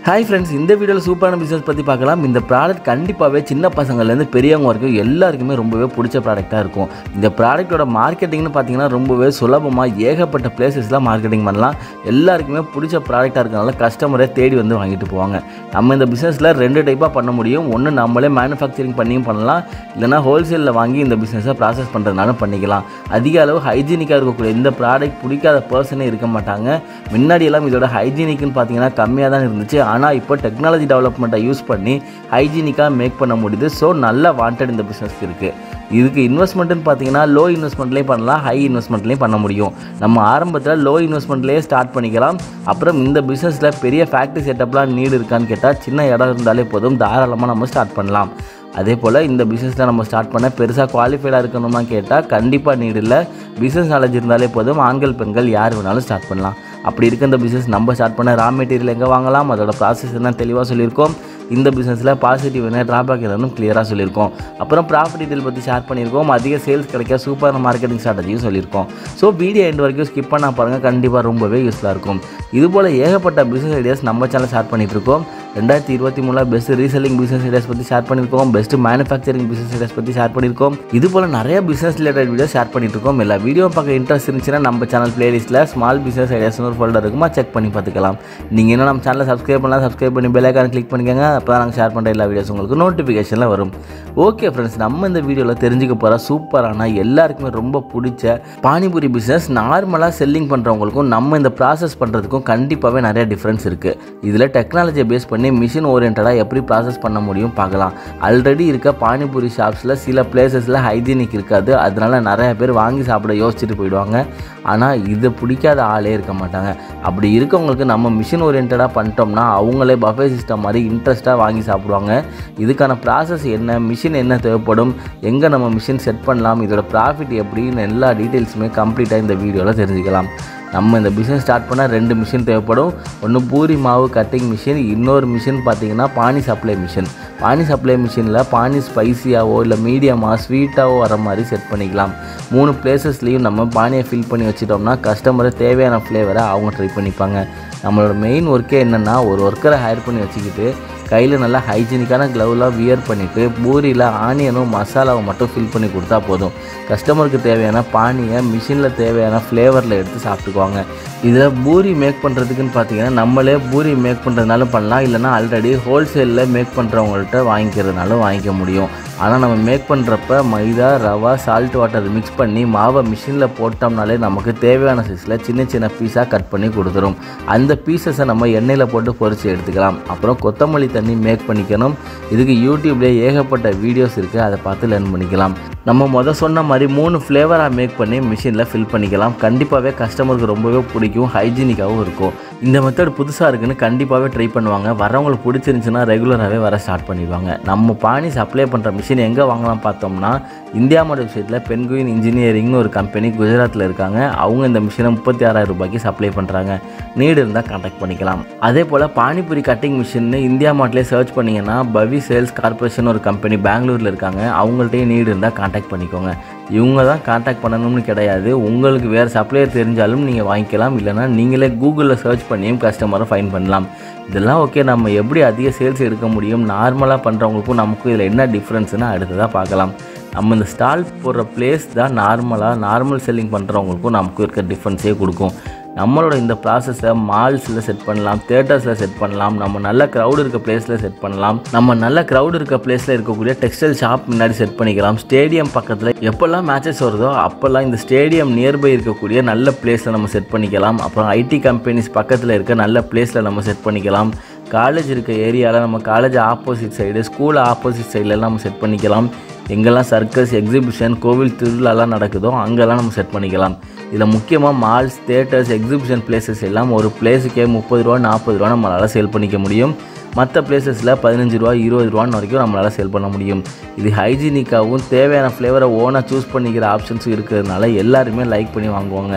hi friends இந்த வீடியோவில் சூப்பரான பிஸ்னஸ் பற்றி பார்க்கலாம் இந்த ப்ராடக்ட் கண்டிப்பாகவே சின்ன பசங்கள்லேருந்து பெரியவங்க வரைக்கும் எல்லாருக்குமே ரொம்பவே பிடிச்ச ப்ராடக்ட்டாக இருக்கும் இந்த ப்ராடக்ட்டோட மார்க்கெட்டிங்னு பார்த்தீங்கன்னா ரொம்பவே சுலபமாக ஏகப்பட்ட பிளேசஸில் மார்க்கெட்டிங் பண்ணலாம் எல்லாருக்குமே பிடிச்ச ப்ராடக்ட்டாக இருக்கனால கஸ்டமரை தேடி வந்து வாங்கிட்டு போவாங்க நம்ம இந்த பிஸ்னஸில் ரெண்டு டைப்பாக பண்ண முடியும் ஒன்று நம்மளே மேனுஃபேக்சரிங் பண்ணியும் பண்ணலாம் இல்லைனா ஹோல்சேலில் வாங்கி இந்த பிஸ்னஸை ப்ராசஸ் பண்ணுறதுனாலும் பண்ணிக்கலாம் அதிக அளவு ஹைஜீனிக்காக இருக்கக்கூடிய இந்த ப்ராடக்ட் பிடிக்காத பர்சனே இருக்க மாட்டாங்க முன்னாடி எல்லாம் இதோட ஹைஜீனிக்னு பார்த்தீங்கன்னா கம்மியாக தான் இருந்துச்சு ஆனால் இப்போ டெக்னாலஜி டெவலப்மெண்ட்டை யூஸ் பண்ணி ஹைஜீனிக்காக மேக் பண்ண முடியுது ஸோ நல்ல வாண்டட் இந்த பிஸ்னஸ்க்கு இருக்குது இதுக்கு இன்வெஸ்ட்மெண்ட்டுன்னு பார்த்தீங்கன்னா லோ இன்வெஸ்ட்மெண்ட்லேயும் பண்ணலாம் ஹை இன்வெஸ்ட்மெண்ட்லேயும் பண்ண முடியும் நம்ம ஆரம்பத்தில் லோ இன்வெஸ்ட்மெண்ட்லேயே ஸ்டார்ட் பண்ணிக்கலாம் அப்புறம் இந்த பிஸ்னஸில் பெரிய ஃபேக்ட்ரி செட்டப்லாம் நீடு இருக்கான்னு கேட்டால் சின்ன இடம் இருந்தாலே போதும் தாராளமாக நம்ம ஸ்டார்ட் பண்ணலாம் அதே போல் இந்த பிஸ்னஸில் நம்ம ஸ்டார்ட் பண்ண பெருசாக குவாலிஃபைடாக இருக்கணுமா கேட்டால் கண்டிப்பாக நீடு இல்லை பிஸ்னஸ் நாலேஜ் இருந்தாலே போதும் ஆண்கள் பெண்கள் யார் வேணாலும் ஸ்டார்ட் பண்ணலாம் அப்படி இருக்க இந்த பிஸ்னஸ் நம்ம ஸ்டார்ட் பண்ண ரா மெட்டீரியல் எங்கே வாங்கலாம் அதோட ப்ராசஸ் என்ன தெளிவாக சொல்லியிருக்கோம் இந்த பிஸ்னஸில் பாசிட்டிவ் என்ன ட்ராபேக் என்னன்னு கிளியராக சொல்லியிருக்கோம் அப்புறம் ப்ராஃபிட் டீட்டெயில் பற்றி ஷேர் பண்ணியிருக்கோம் அதிக சேல்ஸ் கிடைக்க சூப்பரான மார்க்கெட்டிங் ஸ்ட்ராட்டஜியும் சொல்லியிருக்கோம் ஸோ வீடியோ எண்ட் வரைக்கும் ஸ்கிப் பண்ணா பாருங்கள் கண்டிப்பாக ரொம்பவே யூஸ்ஃபுல்லாக இருக்கும் இதுபோல் ஏகப்பட்ட பிஸ்னஸ் ஐடியாஸ் நம்ம சேனல் ஷேர் பண்ணிட்டு இருக்கோம் ரெண்டாயிரத்தி இருபத்தி மூணில் பெஸ்ட் ரீசெல்லிங் பிஸ்னஸ் ஐடியாஸ் பற்றி ஷேர் பண்ணியிருக்கோம் பெஸ்ட் மேனுஃபேக்சரிங் பிஸ்னஸ் ஐடியாஸ் பற்றி ஷேர் பண்ணியிருக்கோம் இது போல் நிறைய பிஸ்னஸ் ரிலேட்டட் வீடியோ ஷேர் பண்ணிட்டு இருக்கோம் எல்லா வீடியோ பார்க்க இன்ட்ரெஸ்ட் இருந்துச்சுன்னா நம்ம சேனல் பிளேலிஸ்ட்டில் ஸ்மால் பிஸ்னஸ் ஐடியாஸ்னு ஒரு ஃபோல்டர் இருக்குமா செக் பண்ணி பார்த்துக்கலாம் நீங்கள் என்ன நம்ம சேனலை சப்ஸ்கிரைப் பண்ணலாம் சப்ஸ்கிரைப் பண்ணி பெல் ஐக்கான் கிளிக் பண்ணிக்கோங்க அப்போ தான் நாங்கள் ஷேர் பண்ணுற எல்லா வீடியோஸ் உங்களுக்கு நோட்டிஃபிகேஷனில் வரும் ஓகே ஃப்ரெண்ட்ஸ் நம்ம இந்த வீடியோவில் தெரிஞ்சுக்க போகிற சூப்பரான எல்லாருக்குமே ரொம்ப பிடிச்ச பானிபூரி பிஸ்னஸ் நார்மலாக செல்லிங் பண்ணுறவங்களுக்கும் நம்ம இந்த ப்ராசஸ் பண்ணுறதுக்கும் கண்டிப்பாகவே நிறைய டிஃப்ரென்ஸ் இருக்குது இதில் டெக்னாலஜியை பேஸ் பண்ணி மிஷின் ஓரியன்டாக எப்படி ப்ராசஸ் பண்ண முடியும் பார்க்கலாம் ஆல்ரெடி இருக்க பானிபூரி ஷாப்ஸில் சில பிளேசஸில் ஹைஜீனிக் இருக்காது அதனால நிறைய பேர் வாங்கி சாப்பிட யோசிச்சுட்டு போயிடுவாங்க ஆனால் இதை பிடிக்காத ஆளே இருக்க மாட்டாங்க அப்படி இருக்கவங்களுக்கு நம்ம மிஷின் ஓரியன்டாக பண்ணிட்டோம்னா அவங்களே பஃபே சிஸ்டம் மாதிரி இன்ட்ரெஸ்ட்டாக வாங்கி சாப்பிடுவாங்க இதுக்கான ப்ராசஸ் என்ன மிஷின் என்ன தேவைப்படும் எங்கே நம்ம மிஷின் செட் பண்ணலாம் இதோட ப்ராஃபிட் எப்படின்னு எல்லா டீட்டெயில்ஸுமே கம்ப்ளீட்டாக இந்த வீடியோவில் தெரிஞ்சுக்கலாம் நம்ம இந்த பிஸ்னஸ் ஸ்டார்ட் பண்ணால் ரெண்டு மிஷின் தேவைப்படும் ஒன்று பூரி மாவு கட்டிங் மிஷின் இன்னொரு மிஷின் பார்த்தீங்கன்னா pani supply machine pani supply மிஷினில் பானி ஸ்பைசியாவோ இல்லை மீடியமாக ஸ்வீட்டாவோ வர மாதிரி செட் பண்ணிக்கலாம் மூணு பிளேசஸ்லேயும் நம்ம பானியை ஃபில் பண்ணி வச்சிட்டோம்னா கஸ்டமரை தேவையான ஃப்ளேவரை அவங்க ட்ரை பண்ணிப்பாங்க நம்மளோட மெயின் ஒர்க்கே என்னென்னா ஒரு ஒர்க்கரை ஹையர் பண்ணி வச்சுக்கிட்டு கையில் நல்லா ஹைஜீனிக்கான க்ளவுலாம் வியர் பண்ணிவிட்டு பூரியில் ஆனியனும் மசாலாவை மட்டும் ஃபில் பண்ணி கொடுத்தா போதும் கஸ்டமருக்கு தேவையான பானியை மிஷினில் தேவையான ஃப்ளேவரில் எடுத்து சாப்பிட்டுக்குவாங்க இதை பூரி மேக் பண்ணுறதுக்குன்னு பார்த்தீங்கன்னா நம்மளே பூரி மேக் பண்ணுறதுனாலும் பண்ணலாம் இல்லைனா ஆல்ரெடி ஹோல்சேலில் மேக் பண்ணுறவங்கள்ட்ட வாங்கிக்கிறதுனாலும் வாங்கிக்க முடியும் ஆனால் நம்ம மேக் பண்ணுறப்ப மைதா ரவா சால்ட் வாட்டர் மிக்ஸ் பண்ணி மாவை மிஷினில் போட்டோம்னாலே நமக்கு தேவையான சைஸில் சின்ன சின்ன பீஸாக கட் பண்ணி கொடுத்துரும் அந்த பீசஸை நம்ம எண்ணெயில் போட்டு பொரித்து எடுத்துக்கலாம் அப்புறம் கொத்தமல்லி தண்ணி மேக் பண்ணிக்கணும் இதுக்கு யூடியூப்லேயே ஏகப்பட்ட வீடியோஸ் இருக்குது அதை பார்த்து லேர்ன் பண்ணிக்கலாம் நம்ம மொதல் சொன்ன மாதிரி மூணு ஃப்ளேவராக மேக் பண்ணி மிஷினில் ஃபில் பண்ணிக்கலாம் கண்டிப்பாகவே கஸ்டமருக்கு ரொம்பவே பிடிக்கும் ஹைஜீனிக்காகவும் இருக்கும் இந்த மெத்தட் புதுசாக இருக்குன்னு கண்டிப்பாகவே ட்ரை பண்ணுவாங்க வரவங்களுக்கு பிடிச்சிருந்துச்சுன்னா ரெகுலராகவே வர ஸ்டார்ட் பண்ணிடுவாங்க நம்ம பானி சப்ளை பண்ணுற மிஷின் எங்கே வாங்கலாம் பார்த்தோம்னா இந்தியா மாடல் விஷயத்தில் பென்குயின் இன்ஜினியரிங்னு ஒரு கம்பெனி குஜராத்தில் இருக்காங்க அவங்க இந்த மிஷினை முப்பத்தி ஆறாயிரம் ரூபாய்க்கு சப்ளை பண்ணுறாங்க நீடு இருந்தால் கான்டாக்ட் பண்ணிக்கலாம் அதே போல் பானிபூரி கட்டிங் மிஷின் இந்தியா மார்ட்லேயே சர்ச் பண்ணிங்கன்னா பவி சேல்ஸ் கார்பரேஷன் ஒரு கம்பெனி பெங்களூரில் இருக்காங்க அவங்கள்ட்டயே நீடு இருந்தால் கான்டாக்ட் பண்ணிக்கோங்க இவங்க தான் கான்டாக்ட் பண்ணணும்னு கிடையாது உங்களுக்கு வேறு சப்ளையர் தெரிஞ்சாலும் நீங்கள் வாங்கிக்கலாம் இல்லைனா நீங்களே கூகுளில் சர்ச் பண்ணியும் கஸ்டமரை ஃபைன் பண்ணலாம் இதெல்லாம் ஓகே நம்ம எப்படி அதிக சேல்ஸ் எடுக்க முடியும் நார்மலாக பண்ணுறவங்களுக்கும் நமக்கும் இதில் என்ன டிஃப்ரென்ஸ்னு அடுத்ததாக பார்க்கலாம் நம்ம இந்த ஸ்டால் போடுற பிளேஸ் தான் நார்மலாக நார்மல் செல்லிங் பண்ணுறவங்களுக்கும் நமக்கும் இருக்க டிஃப்ரென்ஸே கொடுக்கும் நம்மளோட இந்த ப்ராசஸை மால்ஸில் செட் பண்ணலாம் தேட்டர்ஸில் செட் பண்ணலாம் நம்ம நல்ல க்ரௌட் இருக்க பிளேஸில் செட் பண்ணலாம் நம்ம நல்ல க்ரௌட் இருக்க பிளேஸில் இருக்கக்கூடிய டெக்ஸ்டைல் ஷாப் முன்னாடி செட் பண்ணிக்கலாம் ஸ்டேடியம் பக்கத்தில் எப்போல்லாம் மேட்சஸ் வருதோ அப்போல்லாம் இந்த ஸ்டேடியம் நியர்பை இருக்கக்கூடிய நல்ல பிளேஸில் நம்ம செட் பண்ணிக்கலாம் அப்புறம் ஐடி கம்பெனிஸ் பக்கத்தில் இருக்க நல்ல பிளேஸில் நம்ம செட் பண்ணிக்கலாம் காலேஜ் இருக்க ஏரியாவில் நம்ம college opposite side school opposite சைட்லலாம் நம்ம செட் பண்ணிக்கலாம் எங்கெல்லாம் சர்க்கஸ் எக்ஸிபிஷன் கோவில் திருவிழாலாம் நடக்குதோ அங்கெல்லாம் நம்ம செட் பண்ணிக்கலாம் இதில் முக்கியமாக மால்ஸ் தேட்டர்ஸ் எக்ஸிபிஷன் பிளேசஸ் எல்லாம் ஒரு பிளேஸுக்கே முப்பது ரூபா நாற்பது ரூபா நம்மளால் சேல் பண்ணிக்க முடியும் மற்ற பிளேசஸில் பதினஞ்சு ரூபா இருபது ரூபான்னு வரைக்கும் நம்மளால் சேல் பண்ண முடியும் இது ஹைஜீனிக்காகவும் தேவையான ஃப்ளேவரை ஓனாக சூஸ் பண்ணிக்கிற ஆப்ஷன்ஸும் இருக்கிறதுனால எல்லாருமே லைக் பண்ணி வாங்குவாங்க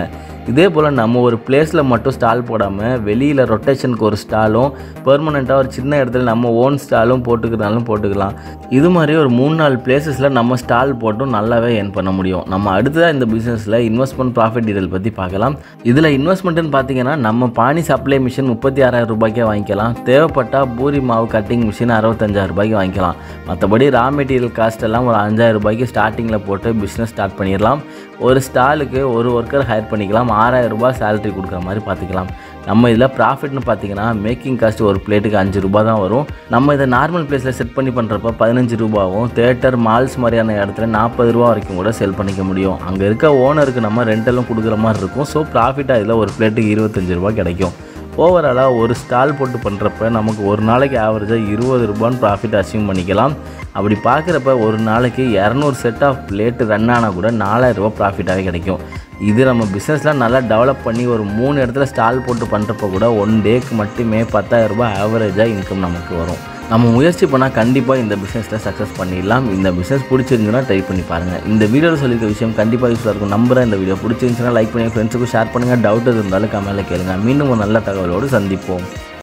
இதே போல் நம்ம ஒரு பிளேஸில் மட்டும் ஸ்டால் போடாமல் வெளியில் ரொட்டேஷனுக்கு ஒரு ஸ்டாலும் பெர்மனெண்ட்டாக ஒரு சின்ன இடத்துல நம்ம ஓன் ஸ்டாலும் போட்டுக்கிறனாலும் போட்டுக்கலாம் இது மாதிரி ஒரு மூணு நாலு பிளேசஸில் நம்ம ஸ்டால் போட்டும் நல்லாவே ஏர்ன் பண்ண முடியும் நம்ம அடுத்ததாக இந்த பிஸ்னஸில் இன்வெஸ்ட்மெண்ட் ப்ராஃபிட் டீடெயில் பற்றி பார்க்கலாம் இதில் இன்வெஸ்ட்மெண்ட்டுன்னு பார்த்தீங்கன்னா நம்ம பானி சப்ளை மிஷின் முப்பத்தி ஆறாயிரம் ரூபாய்க்கே வாங்கிக்கலாம் தேவைப்பட்டால் பூரி மாவு கட்டிங் மிஷின் அறுபத்தஞ்சாயிரம் ரூபாய்க்கு வாங்கிக்கலாம் மற்றபடி ரா மெட்டீரியல் காஸ்ட் எல்லாம் ஒரு அஞ்சாயிரம் ரூபாய்க்கு ஸ்டார்டிங்கில் போட்டு பிஸ்னஸ் ஸ்டார்ட் பண்ணிடலாம் ஒரு ஸ்டாலுக்கு ஒரு ஒர்க்கர் ஹையர் பண்ணிக்கலாம் ஆறாயிரம் ரூபாய் சேலரி கொடுக்குற மாதிரி பார்த்துக்கலாம் நம்ம இதில் ப்ராஃபிட்னு பார்த்தீங்கன்னா மேக்கிங் காஸ்ட் ஒரு பிளேட்டுக்கு அஞ்சு ரூபா தான் வரும் நம்ம இதை நார்மல் பிளேஸில் செட் பண்ணி பண்ணுறப்ப பதினஞ்சு ரூபாவும் தேட்டர் மால்ஸ் மாதிரியான இடத்துல நாற்பது ரூபா வரைக்கும் கூட செல் பண்ணிக்க முடியும் அங்கே இருக்க ஓனருக்கு நம்ம ரெண்டெல்லாம் கொடுக்குற மாதிரி இருக்கும் ஸோ ப்ராஃபிட்டாக இதில் ஒரு பிளேட்டுக்கு இருபத்தஞ்சு ரூபா கிடைக்கும் ஓவராலாக ஒரு ஸ்டால் போட்டு பண்ணுறப்ப நமக்கு ஒரு நாளைக்கு ஆவரேஜாக இருபது ரூபான்னு ப்ராஃபிட் அச்சீவ் பண்ணிக்கலாம் அப்படி பார்க்குறப்ப ஒரு நாளைக்கு இரநூறு செட் ஆஃப் பிளேட்டு ரன் ஆனால் கூட நாலாயிரம் ரூபா ப்ராஃபிட்டாகவே கிடைக்கும் இது நம்ம பிஸ்னஸ்லாம் நல்லா டெவலப் பண்ணி ஒரு மூணு இடத்துல ஸ்டால் போட்டு பண்ணுறப்ப கூட ஒன் டேக்கு மட்டுமே பத்தாயிரம் ரூபாய் ஆவரேஜாக இன்கம் நமக்கு வரும் நம்ம முயற்சி பண்ணால் கண்டிப்பாக இந்த பிஸ்னஸில் சக்ஸஸ் பண்ணிடலாம் இந்த பிஸ்னஸ் பிடிச்சிருந்துன்னா ட்ரை பண்ணி பாருங்கள் இந்த வீடியோவில் சொல்லியிருக்க விஷயம் கண்டிப்பாக யூஸ்ஃபுல்லாக இருக்கும் நம்புறேன் இந்த வீடியோ பிடிச்சிருந்துச்சுன்னா லைக் பண்ணி ஃப்ரெண்ட்ஸுக்கும் ஷேர் பண்ணுங்கள் டவுட் இருந்தாலும் கமெண்ட்டில் கேளுங்க மீண்டும் ஒரு நல்ல தகவலோடு சந்திப்போம்